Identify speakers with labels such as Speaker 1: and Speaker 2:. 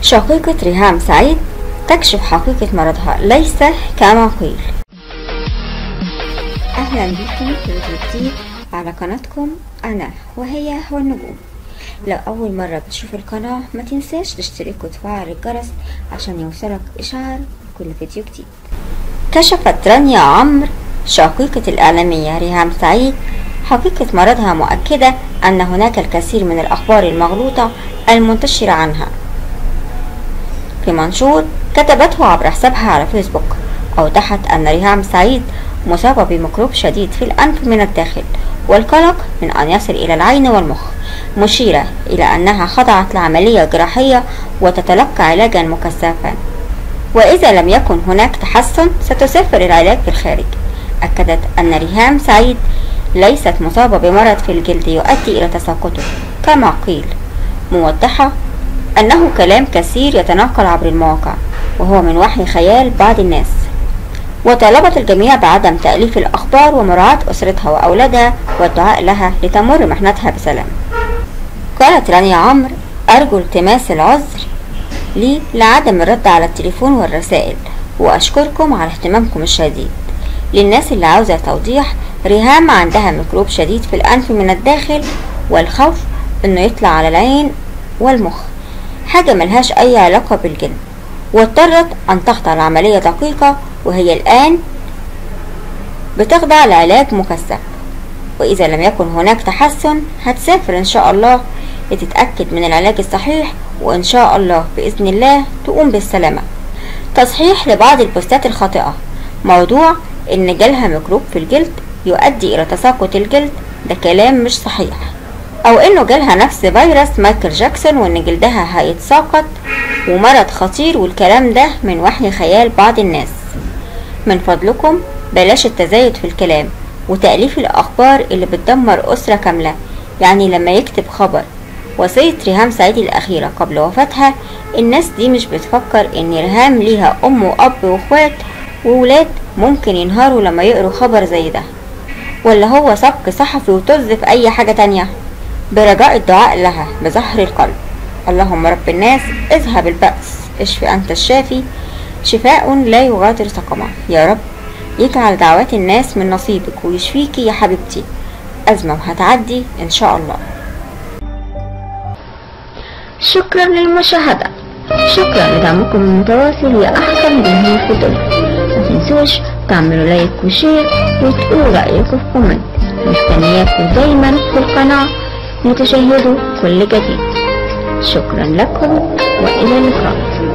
Speaker 1: شقيقة ريهام سعيد تكشف حقيقة مرضها ليس كما قيل أهلا بكم في فيديو جديد على قناتكم أنا وهي والنجوم لو أول مرة بتشوف القناة ما تنساش تشترك وتفعل الجرس عشان يوصلك إشعار كل فيديو جديد كشفت رانيا عمرو شقيقة الإعلامية ريهام سعيد حقيقة مرضها مؤكدة أن هناك الكثير من الأخبار المغلوطة المنتشرة عنها في منشور كتبته عبر حسابها على فيسبوك أوضحت أن ريهام سعيد مصابة بميكروب شديد في الأنف من الداخل والقلق من أن يصل إلى العين والمخ مشيرة إلى أنها خضعت لعملية جراحية وتتلقى علاجا مكثفا وإذا لم يكن هناك تحسن ستسافر العلاج في الخارج أكدت أن ريهام سعيد ليست مصابة بمرض في الجلد يؤدي إلى تساقطه كما قيل موضحة أنه كلام كثير يتنقل عبر المواقع وهو من وحي خيال بعض الناس وطالبت الجميع بعدم تأليف الأخبار ومراعاة أسرتها وأولادها والدعاء لها لتمر محنتها بسلام قالت رانيا عمرو أرجو التماس العذر لي لعدم الرد على التليفون والرسائل وأشكركم على اهتمامكم الشديد للناس اللي عاوزة توضيح ريهام عندها ميكروب شديد في الأنف من الداخل والخوف إنه يطلع على العين والمخ حاجة ملهاش أي علاقة بالجن واضطرت أن تخضع لعملية دقيقة وهي الآن بتخضع لعلاج مكثف وإذا لم يكن هناك تحسن هتسافر إن شاء الله لتتأكد من العلاج الصحيح وإن شاء الله بإذن الله تقوم بالسلامة تصحيح لبعض البوستات الخاطئة موضوع إن جالها ميكروب في الجلد يؤدي إلى تساقط الجلد ده كلام مش صحيح أو إنه جالها نفس فيروس مايكل جاكسون وإن جلدها هيتساقط ومرض خطير والكلام ده من وحي خيال بعض الناس من فضلكم بلاش التزايد في الكلام وتأليف الأخبار اللي بتدمر أسرة كاملة يعني لما يكتب خبر وصية ريهام سعيد الأخيرة قبل وفاتها الناس دي مش بتفكر إن ريهام ليها أم وأب وأخوات وولاد ممكن ينهاروا لما يقروا خبر زي ده ولا هو سبق صحفي وطز في أي حاجة تانية برجاء الدعاء لها بظهر القلب اللهم رب الناس اذهب البأس اشف أنت الشافي شفاء لا يغادر سقما يا رب يجعل دعوات الناس من نصيبك ويشفيكي يا حبيبتي أزمة وهتعدي إن شاء الله شكرا للمشاهدة شكرا لدعمكم المتواصل يا أحسن جمهور في الدنيا متنسوش تعملوا لايك وشير وتقولوا رأيكم في كومنت مستنياكم دايما في القناة لتشاهدوا كل جديد شكرا لكم وإلى اللقاء